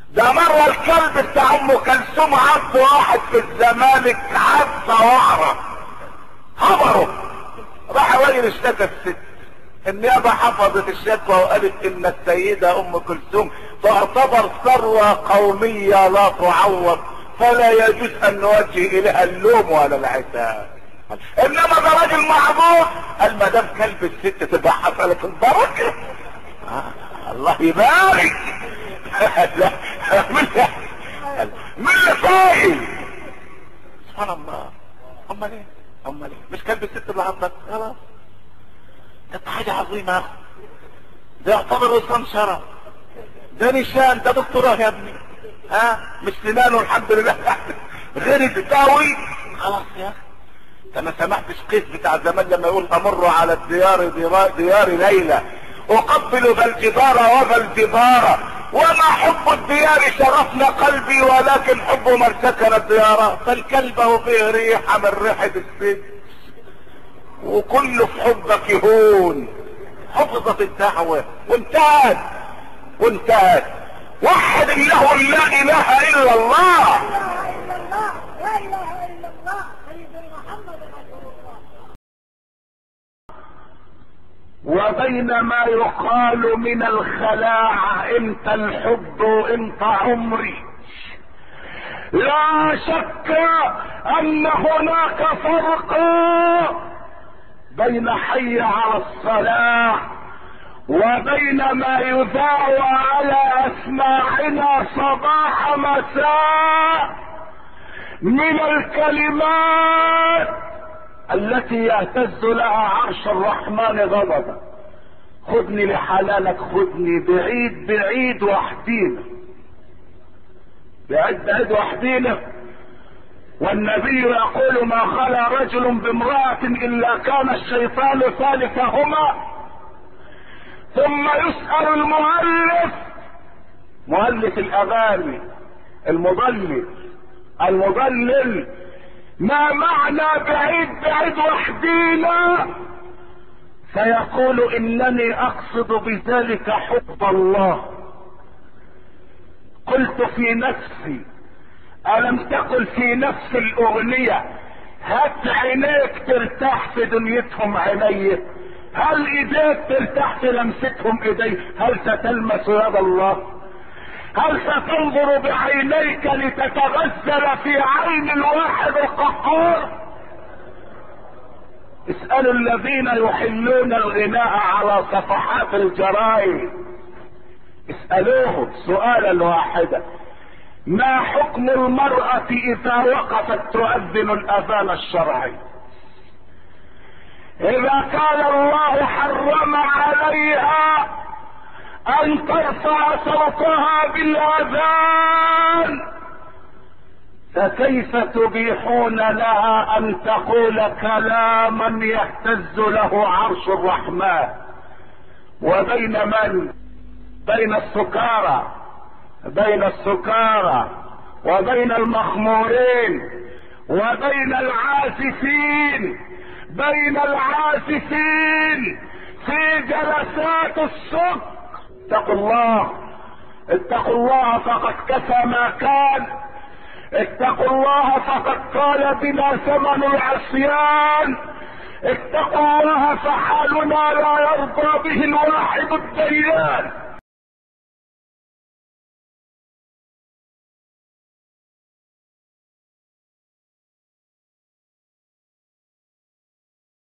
ده مرة الكلب بتاع ام كلثوم عض واحد في الزمالك عض وعرة خبره راح الراجل اشتكى الست النيابة حفظت الشكوى وقالت ان السيدة ام كلثوم تعتبر ثروة قومية لا تعوض فلا يجوز ان نوجه اليها اللوم ولا العتاب انما ده راجل معذور قال ما دام كلب الست تبقى حصلت البركة آه الله يبارك لا من من اللي فاهم سبحان الله امال ايه امال ايه مش كلب الست اللي عضك خلاص ده حاجة عظيمة يا اخي ده يعتبر وصام شرف ده نشان ده دكتوراه يا ابني ها مش سنانه الحمد لله غير التاوي خلاص يا اخي انت ما سمعتش قيس بتاع زمان لما يقول امر على الديار ديار, ديار ليلى اقبل ذا الجدار وذا الجدار وما حب الديار شرفنا قلبي ولكن حب من سكن الديار فالكلب هو فيه ريحه من ريحه السجن وكله في حبك يهون حفظت الدعوة وانتهت وانتهت وحد الله لا اله الا الله لا اله الا الله لا اله الا الله سيدنا محمد رسول الله وبين ما يقال من الخلاعة انت الحب انت عمري لا شك ان هناك فرق بين حي على الصلاة وبين ما يذاع على اسماعنا صباح مساء من الكلمات التي يهتز لها عرش الرحمن غضبا خذني لحلالك خذني بعيد بعيد وحدينا بعيد بعيد وحدينا والنبي يقول ما خلا رجل بامرأة الا كان الشيطان ثالثهما ثم يسأل المؤلف مؤلف الاغاني المضلل المضلل ما معنى بعيد بعيد وحدينا فيقول انني اقصد بذلك حب الله قلت في نفسي الم تقل في نفس الاغنية هات عينيك ترتاح في دنيتهم عيني هل ايديك ترتاح في لمستهم ايدي هل ستلمس يد الله هل ستنظر بعينيك لتتغزل في عين الواحد القهار اسألوا الذين يحلون الغناء على صفحات الجرائد اسألوهم سؤالا واحدا ما حكم المرأة اذا وقفت تؤذن الاذان الشرعي اذا كان الله حرم عليها ان ترفع صوتها بالاذان فكيف تبيحون لها ان تقول كلاما يهتز له عرش الرحمن وبين من بين السكارى بين السكارى وبين المخمورين وبين العازفين بين العازفين في جلسات الصبح اتقوا الله اتقوا الله فقد كفى ما كان اتقوا الله فقد قال بنا ثمن العصيان اتقوا الله فحالنا لا يرضى به الواحد الديان